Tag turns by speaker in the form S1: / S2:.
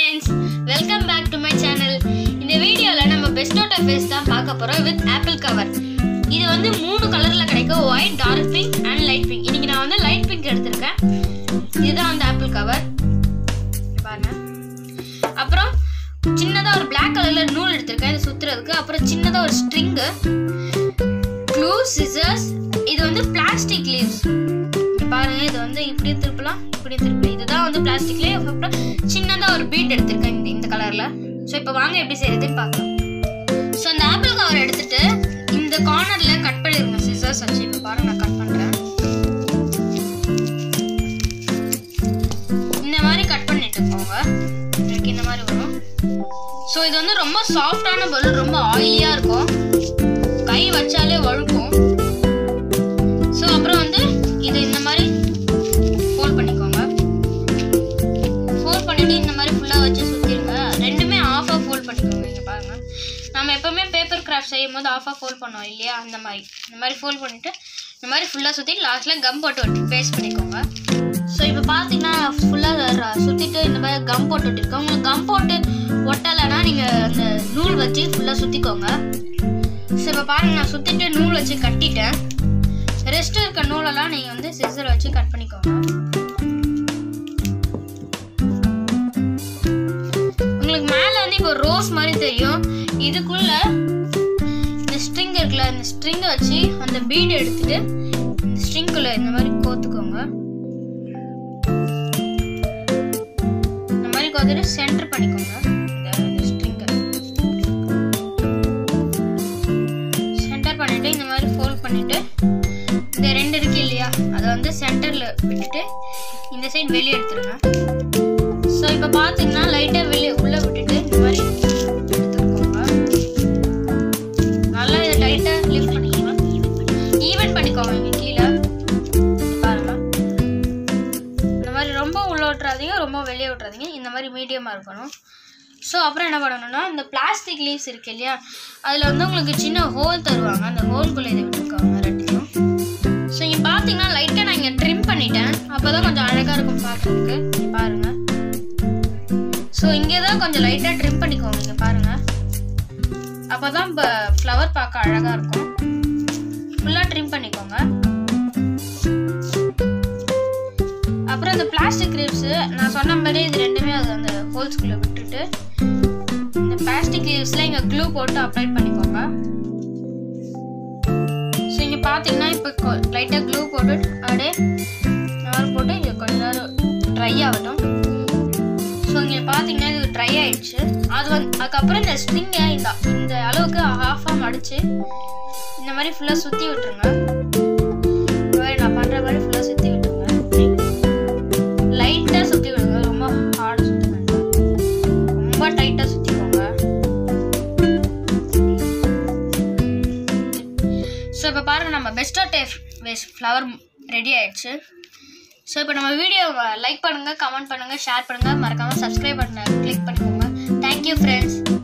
S1: friends welcome back to my channel இந்த வீடியோவில் நம்ம பெஸ்டோட்ட ஃபேஸ் தான் பார்க்க போகிறோம் வித் ஆப்பிள் கவர் இது வந்து மூணு கலரில் கிடைக்கும் white dark pink and light pink இன்னைக்கு நான் வந்து லைட் பிங்க் எடுத்திருக்கேன் இதுதான் அந்த ஆப்பிள் கவர் பாருங்க அப்புறம் சின்னதாக ஒரு Black கலரில் நூல் எடுத்திருக்கேன் இது சுற்றுறதுக்கு அப்புறம் சின்னதாக ஒரு ஸ்ட்ரிங்கு க்ளூ சிசர்ஸ் இது வந்து பிளாஸ்டிக் லீவ்ஸ் பாருங்க இது வந்து இப்படி திருப்பலாம் இப்படி திருப்பலாம் இதுதான் வந்து பிளாஸ்டிக்லேயே அப்புறம் சின்னதாக ஒரு பீட் எடுத்திருக்கேன் இந்த இந்த கலரில் ஸோ இப்போ வாங்க எப்படி செய்யறதுன்னு பார்க்கலாம் ஸோ இந்த ஆப்பிள் கவர் எடுத்துட்டு இந்த கார்னரில் கட் பண்ணிருங்க சிசர்ஸ் வச்சு இப்போ பாருங்க நான் கட் பண்ணுறேன் இந்த மாதிரி கட் பண்ணிட்டு போங்க எனக்கு இந்த மாதிரி வரும் ஸோ இது வந்து ரொம்ப சாஃப்டான பொருள் ரொம்ப ஆயிலியாக இருக்கும் கை வச்சாலே வழுக்கும் ஸோ அப்புறம் வந்து இது இந்த மாதிரி ஃபோல்ட் பண்ணிக்கோங்க ஃபோல்ட் பண்ணிட்டு இந்த மாதிரி ஃபுல்லாக வச்சு சுற்றிருங்க ரெண்டுமே ஆஃபாக ஃபோல்ட் பண்ணிக்கோங்க இங்கே பாருங்க நம்ம எப்பவுமே பேப்பர் கிராஃப்ட் செய்யும் போது ஆஃபாக ஃபோல்ட் பண்ணுவோம் இல்லையா அந்த மாதிரி இந்த மாதிரி ஃபோல்ட் பண்ணிட்டு இந்த மாதிரி ஃபுல்லாக சுற்றி லாஸ்ட்டில் கம் போட்டு ஒட்டி பேஸ்ட் பண்ணிக்கோங்க ஸோ இப்போ பார்த்தீங்கன்னா ஃபுல்லாக சுற்றிட்டு இந்த மாதிரி கம் போட்டு ஒட்டிருக்கோம் உங்களுக்கு கம் போட்டு ஒட்டலைன்னா நீங்கள் அந்த நூல் வச்சு ஃபுல்லாக சுற்றிக்கோங்க ஸோ இப்போ பாருங்க நான் சுற்றிட்டு நூல் வச்சு கட்டிட்டேன் ரெஸ்ட் இருக்க நூலெல்லாம் நீங்கள் வந்து சிசர் வச்சு கட் பண்ணிக்கோங்க உங்களுக்கு மேலே வந்து இப்போ ரோஸ் மாதிரி தெரியும் இதுக்குள்ள இந்த ஸ்ட்ரிங் இருக்குல்ல இந்த ஸ்ட்ரிங்கை வச்சு அந்த பீட் எடுத்துட்டு இந்த ஸ்ட்ரிங்குள்ள இந்த மாதிரி கோத்துக்கோங்க இந்த மாதிரி கோத்துட்டு சென்டர் பண்ணிக்கோங்க இந்த இந்த ஸ்ட்ரிங்கை சென்டர் பண்ணிட்டு இந்த மாதிரி ஃபோல்ட் பண்ணிட்டு இந்த ரெண்டு இருக்கு இல்லையா அதை வந்து சென்டர்ல விட்டுட்டு இந்த சைடு வெளியே எடுத்துருங்க ஸோ இப்போ பார்த்தீங்கன்னா லைட்டாக வெளியே உள்ளே விட்டுட்டு இந்த மாதிரி எடுத்துக்கோங்க நல்லா இதை லைட்டாக லிஃப்ட் பண்ணிக்கோங்க ஈவன் பண்ணிக்கோங்க இங்கே கீழே பாருங்க இந்த மாதிரி ரொம்ப உள்ள விட்டுறாதீங்க ரொம்ப வெளியே விட்டுறாதீங்க இந்த மாதிரி மீடியமாக இருக்கணும் ஸோ அப்புறம் என்ன பண்ணணும்னா இந்த பிளாஸ்டிக் லீவ்ஸ் இருக்கு இல்லையா அதில் வந்து உங்களுக்கு சின்ன ஹோல் தருவாங்க அந்த ஹோல்குள்ளே இதை விட்டுருக்காங்க ரெண்டையும் ஸோ இங்கே பார்த்தீங்கன்னா லைட்டாக நான் இங்கே ட்ரிம் பண்ணிட்டேன் அப்போ தான் கொஞ்சம் அழகாக இருக்கும் பார்க்கறதுக்கு இங்க பாருங்க ஸோ இங்கே தான் கொஞ்சம் லைட்டாக ட்ரிம் பண்ணிக்கோங்க இங்கே பாருங்க அப்போ தான் இப்போ ஃப்ளவர் பார்க்க அழகாக இருக்கும் ஃபுல்லாக ட்ரிம் பண்ணிக்கோங்க அப்புறம் இந்த பிளாஸ்டிக் லீவ்ஸு நான் சொன்ன மாதிரி இது ரெண்டுமே அது அந்த ஹோல்ஸ்குள்ளே விட்டுட்டு இந்த பிளாஸ்டிக் லீவ்ஸில் இங்கே க்ளூ போட்டு அப்ளை பண்ணிக்கோங்க ஸோ இங்கே பார்த்தீங்கன்னா இப்போ லைட்டாக க்ளூ போட்டு அப்படியே இந்த மாதிரி போட்டு இங்கே கொஞ்ச நேரம் ட்ரை ஆகட்டும் ஸோ இங்கே பார்த்தீங்கன்னா இது ட்ரை ஆயிடுச்சு அது வந்து அதுக்கப்புறம் இந்த ஸ்ட்ரிங்கை இந்த இந்த அளவுக்கு ஹாஃபாக மடிச்சு இந்த மாதிரி ஃபுல்லாக சுற்றி விட்டுருங்க இந்த மாதிரி நான் பண்ணுற மாதிரி ஃபுல்லாக சுற்றி விட்டுருங்க லைட்டாக சுற்றி விடுங்க ரொம்ப ஹார்டாக சுற்ற வேண்டாம் ரொம்ப டைட்டாக சுற்றிக்கோங்க ஸோ இப்போ பாருங்கள் நம்ம best out of waste flower ready ஆயிடுச்சு ஸோ இப்போ நம்ம வீடியோவை லைக் பண்ணுங்கள் கமெண்ட் பண்ணுங்கள் ஷேர் பண்ணுங்கள் மறக்காமல் சப்ஸ்கிரைப் பண்ண கிளிக் பண்ணிக்கோங்க தேங்க்யூ ஃப்ரெண்ட்ஸ்